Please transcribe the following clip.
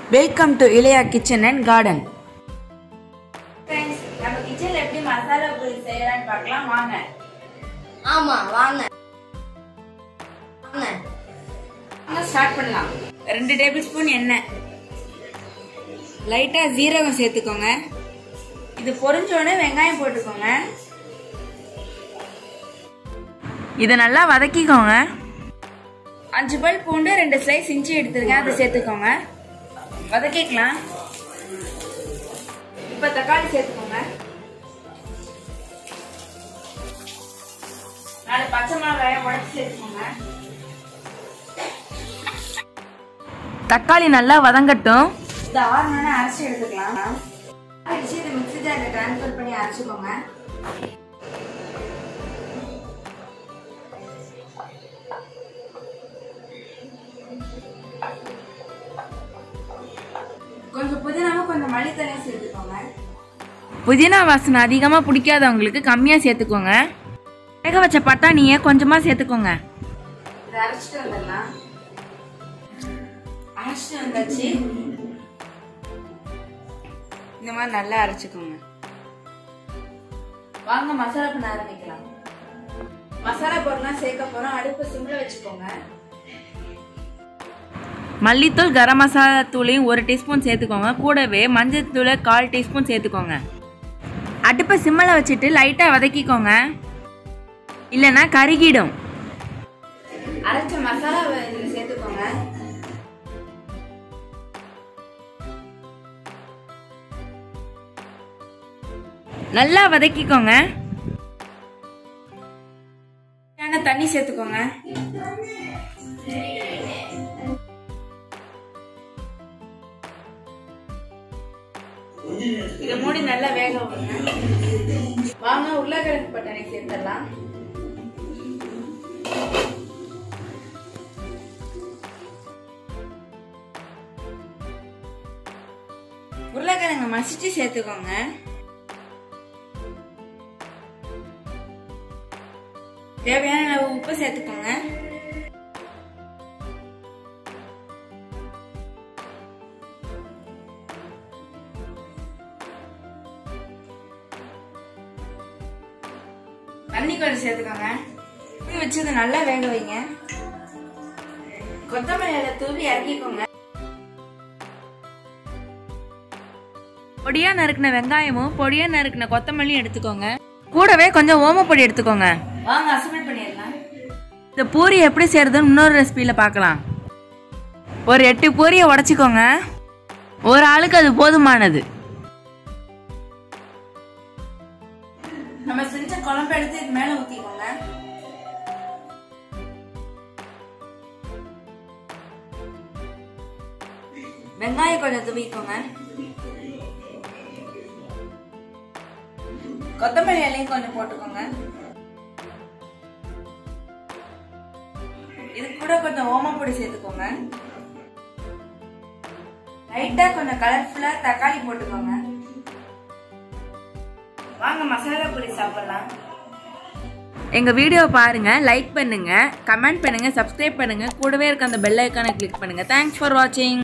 welcome to Ilaiya kitchen and garden friends நம்ம கிச்சன்ல எப்படி மசாலா பூரி செய்யலாம்னு பார்க்கலாம் வாங்க ஆமா வாங்க வாங்க வாங்க ஸ்டார்ட் பண்ணலாம் ரெண்டு டேபிள் ஸ்பூன் எண்ணெய் லைட்டா ஜீரகம் சேர்த்துக்கோங்க இது பொரிஞ்ச உடனே வெங்காயம் போட்டுக்கோங்க இதை நல்லா வதக்கிக்கோங்க அஞ்சு பல் பூண்டு ரெண்டு ஸ்லைஸ் இஞ்சி எடுத்துருக்கேன் அதை சேர்த்துக்கோங்க வதக்கிக்கலாம் இப்ப தக்காளி சேர்த்துக்கோங்க நாலு பச்சை மிளகாயம் உடச்சி சேர்த்துக்கோங்க தக்காளி நல்லா வதங்கட்டும் இந்த ஆறுனோட அரைச்சி எடுத்துக்கலாம் அரைச்சி இதை மிக்ஸி ஜாரில் ட்ரான்ஸ்ஃபர் பண்ணி அரைச்சிக்கோங்க கொஞ்சம் புதினாவும் கொஞ்சம் மல்லித்தலையும் சேர்த்துக்கோங்க புதினா வாசனை அதிகமாக பிடிக்காதவங்களுக்கு கம்மியாக சேர்த்துக்கோங்க வேக வச்ச பட்டாணியை கொஞ்சமாக சேர்த்துக்கோங்க இதை அரைச்சிட்டு வந்துடலாம் அரைச்சிட்டு வந்தாச்சு இந்த மாதிரி நல்லா அரைச்சுக்கோங்க வாங்க மசாலா பண்ண ஆரம்பிக்கலாம் மசாலா பொருள்லாம் சேர்க்க போறோம் அடுப்பு சிம்ல வச்சுக்கோங்க மல்லித்தூள் கரம் மசாலா தூளையும் ஒரு டீஸ்பூன் சேர்த்துக்கோங்க கூடவே மஞ்சள் தூளை கால் டீஸ்பூன் சேர்த்துக்கோங்க அடுப்பை சிம்மில் வச்சுட்டு லைட்டாக வதக்கிக்கோங்க இல்லைன்னா கருகிடும் அரைச்ச மசாலா இதுல சேர்த்துக்கோங்க நல்லா வதக்கிக்கோங்க தேவையான தண்ணி சேர்த்துக்கோங்க இதை மூடி நல்லா வேக விடுங்க வாங்க உருளைக்கிழங்கு பட்டாணி சேர்த்துடலாம் உருளைக்கிழங்கு மசிச்சு சேர்த்துக்கோங்க தேவையான அளவு உப்பு சேர்த்துக்கோங்க தண்ணி கொஞ்சம் சேர்த்துக்கோங்க இப்படி வச்சு இதை நல்லா வேக வைங்க கொத்தமல்லி இலை தூவி இறக்கிக்கோங்க பொடியாக நறுக்கின வெங்காயமும் பொடியாக நறுக்கின கொத்தமல்லியும் எடுத்துக்கோங்க கூடவே கொஞ்சம் ஓமப்பொடி எடுத்துக்கோங்க வாங்க அசம்பிள் பண்ணிடலாம் இந்த பூரி எப்படி செய்யறதுன்னு இன்னொரு ரெசிபியில் பார்க்கலாம் ஒரு எட்டு பூரியை உடச்சிக்கோங்க ஒரு ஆளுக்கு அது போதுமானது நம்ம செஞ்ச குழம்பு எடுத்து இது மேல ஊத்திக்கோங்க வெங்காயம் கொஞ்சம் துவிக்கோங்க கொத்தமல்லி இலையும் கொஞ்சம் போட்டுக்கோங்க இது கூட கொஞ்சம் ஓமப்பொடி சேர்த்துக்கோங்க லைட்டா கொஞ்சம் கலர்ஃபுல்லா தக்காளி போட்டுக்கோங்க வாங்க மசாலா பொடி சாப்பிடலாம் எங்கள் வீடியோ பாருங்கள் லைக் பண்ணுங்கள் கமெண்ட் பண்ணுங்கள் சப்ஸ்கிரைப் பண்ணுங்கள் கூடவே இருக்க அந்த பெல் ஐக்கானை கிளிக் பண்ணுங்கள் தேங்க்ஸ் ஃபார் வாட்சிங்